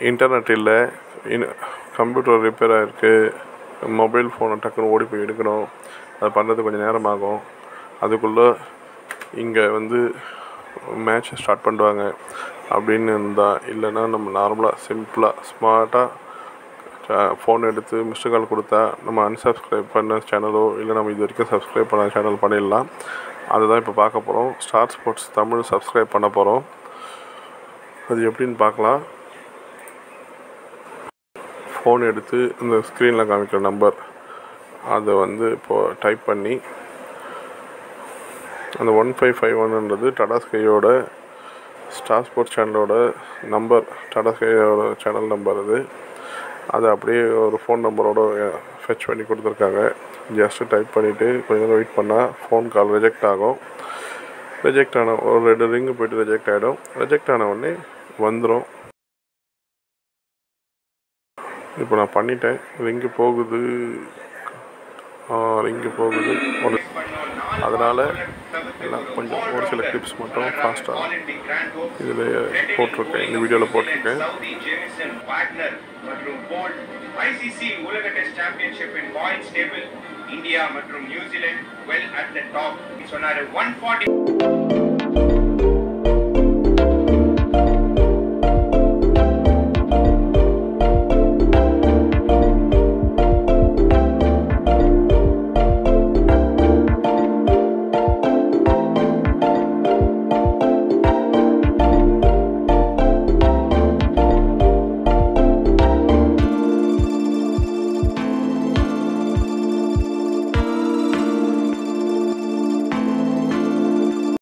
internet இல்லை இன் computer repair ஆகிருக்கு மொபைல் ஃபோனை டக்குன்னு ஓடி போய் எடுக்கணும் அது பண்ணுறதுக்கு கொஞ்சம் நேரம் ஆகும் அதுக்குள்ளே இங்கே வந்து மேட்ச் ஸ்டார்ட் பண்ணுவாங்க அப்படின்னு இருந்தால் இல்லைன்னா நம்ம நார்மலாக சிம்பிளாக ஸ்மார்ட்டாக ஃபோன் எடுத்து மிஸ்டு கால் கொடுத்தா நம்ம அன்சப்ஸ்கிரைப் பண்ண சேனலோ இல்லை நம்ம இது வரைக்கும் சப்ஸ்கிரைப் பண்ண சேனல் பண்ணிடலாம் அதுதான் இப்போ பார்க்க போகிறோம் ஸ்டார் ஸ்போர்ட்ஸ் தமிழ் சப்ஸ்கிரைப் பண்ண போகிறோம் அது எப்படின்னு பார்க்கலாம் ஃபோன் எடுத்து இந்த ஸ்க்ரீனில் காமிக்கிற நம்பர் அதை வந்து இப்போது டைப் பண்ணி அந்த ஒன் ஃபைவ் ஃபைவ் ஒன்ன்றது டாடா ஸ்கையோட ஸ்டார் ஸ்போர்ட்ஸ் சேனலோட நம்பர் டாடா ஸ்கையோட சேனல் நம்பர் அது அதை அப்படியே ஒரு ஃபோன் நம்பரோட ஃபெச் பண்ணி கொடுத்துருக்காங்க ஜஸ்ட்டு டைப் பண்ணிவிட்டு கொஞ்ச நேரம் வெயிட் பண்ணால் ஃபோன் கால் ரிஜெக்ட் ஆகும் ரிஜெக்ட் ஆன ஒரு ரெண்டு ரிங்கு போய்ட்டு ரிஜெக்ட் ஆகிடும் ரிஜெக்ட் ஆன உடனே வந்துடும் இப்போ நான் பண்ணிட்டேன் ரிங்கு போகுது ரிங்கு போகுது ஒரு அதனால் எல்லாம் கொஞ்சம் ஒரு சில கிளிப்ஸ் மட்டும் ஃபாஸ்ட்டாக இதில் போட்டிருக்கேன் இந்த வீடியோவில் போட்டிருக்கேன் ஐசிசி உலக டெஸ்ட் சாம்பியன்ஷிப்பின் பாயிண்ட்ஸ் டேபிள் இந்தியா மற்றும் New Zealand well at the top சொன்னாரு ஒன் ஃபார்ட்டி